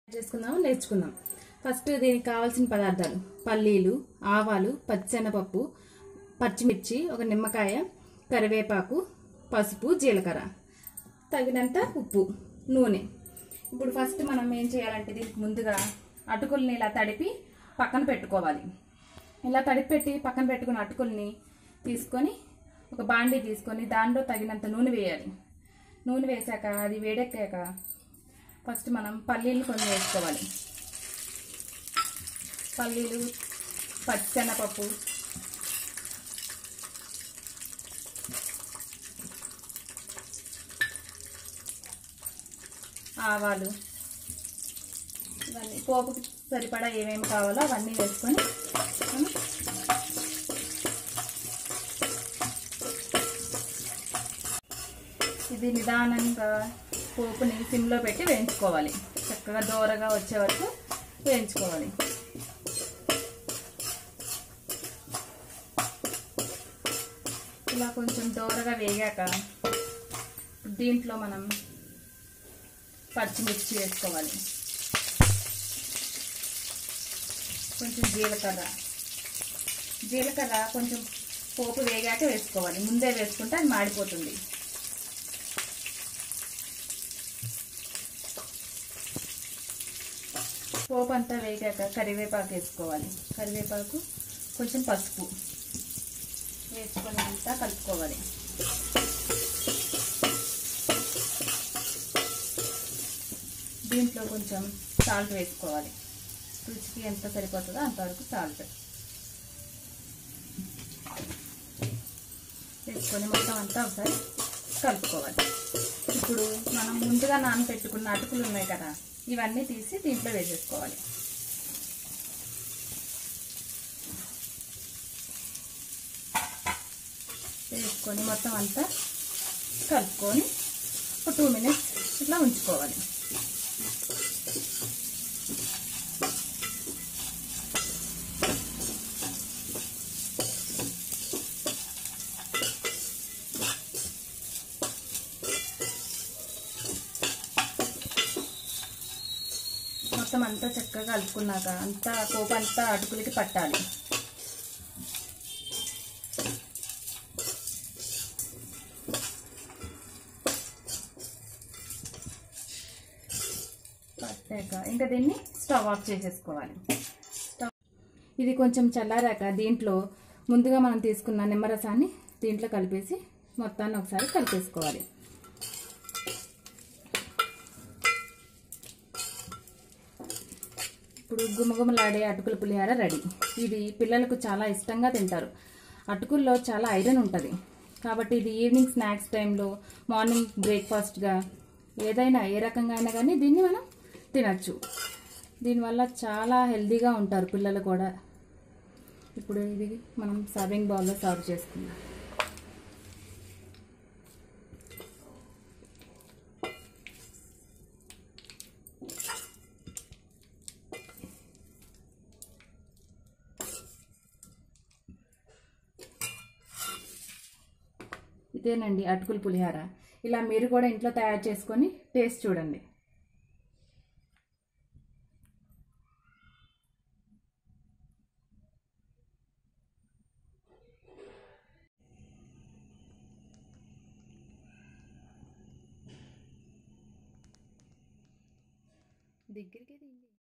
చేసుకుందాము నేర్చుకుందాం ఫస్ట్ దీనికి కావాల్సిన పదార్థాలు పల్లీలు ఆవాలు పచ్చెనపప్పు పచ్చిమిర్చి ఒక నిమ్మకాయ కరివేపాకు పసుపు జీలకర్ర తగినంత ఉప్పు నూనె ఇప్పుడు ఫస్ట్ మనం ఏం చేయాలంటే దీనికి ముందుగా అటుకుల్ని ఇలా తడిపి పక్కన పెట్టుకోవాలి ఇలా తడిపి పెట్టి పక్కన పెట్టుకున్న అటుకుల్ని తీసుకొని ఒక బాండీ తీసుకొని దానిలో తగినంత నూనె వేయాలి నూనె వేసాక అది వేడెక్కాక ఫస్ట్ మనం పల్లీలు కొన్ని వేసుకోవాలి పల్లీలు పచ్చెనపప్పు ఆవాలు ఇవన్నీ పోపుకి సరిపడా ఏమేమి కావాలో అవన్నీ వేసుకొని మనం ఇది నిదానంగా పోపుని సిమ్లో పెట్టి వేయించుకోవాలి చక్కగా దోరగా వచ్చే వరకు వేయించుకోవాలి ఇలా కొంచెం దోరగా వేగాక దీంట్లో మనం పచ్చిమిర్చి వేసుకోవాలి కొంచెం జీలకర్ర జీలకర్ర కొంచెం పోపు వేగాక వేసుకోవాలి ముందే వేసుకుంటే అది మాడిపోతుంది పోపు అంతా వేగాక కరివేపాకు వేసుకోవాలి కరివేపాకు కొంచెం పసుపు వేసుకొని అంతా కలుపుకోవాలి దీంట్లో కొంచెం సాల్ట్ వేసుకోవాలి రుచికి ఎంత సరిపోతుందో అంతవరకు సాల్ట్ వేసుకొని మొత్తం అంతా ఒకసారి కలుపుకోవాలి ఇప్పుడు మనం ముందుగా నానబెట్టుకున్న అటుకులు ఉన్నాయి కదా ఇవన్నీ తీసి దీంట్లో వేసేసుకోవాలి వేసుకొని మొత్తం అంతా కలుపుకొని ఒక టూ మినిట్స్ ఇట్లా ఉంచుకోవాలి మొత్తం అంతా చక్కగా కలుపుకున్నాక అంతా పోపు అంతా అటుకులకి పట్టాలి పట్టాక ఇంకా దీన్ని స్టవ్ ఆఫ్ చేసేసుకోవాలి స్టవ్ ఇది కొంచెం చల్లారాక దీంట్లో ముందుగా మనం తీసుకున్న నిమ్మరసాన్ని దీంట్లో కలిపేసి మొత్తాన్ని ఒకసారి కలిపేసుకోవాలి ఇప్పుడు గుమగుమలాడే అటుకుల పులిహార రెడీ ఇది పిల్లలకు చాలా ఇష్టంగా తింటారు అటుకుల్లో చాలా ఐరన్ ఉంటుంది కాబట్టి ఇది ఈవినింగ్ స్నాక్స్ టైంలో మార్నింగ్ బ్రేక్ఫాస్ట్గా ఏదైనా ఏ రకంగా అయినా కానీ దీన్ని మనం తినచ్చు దీనివల్ల చాలా హెల్తీగా ఉంటారు పిల్లలు కూడా ఇప్పుడు ఇది మనం సర్వింగ్ బౌల్లో సర్వ్ చేసుకుందాం ఇదేనండి అటుకుల పులిహార ఇలా మీరు కూడా ఇంట్లో తయారు చేసుకొని టేస్ట్ చూడండి దగ్గరికి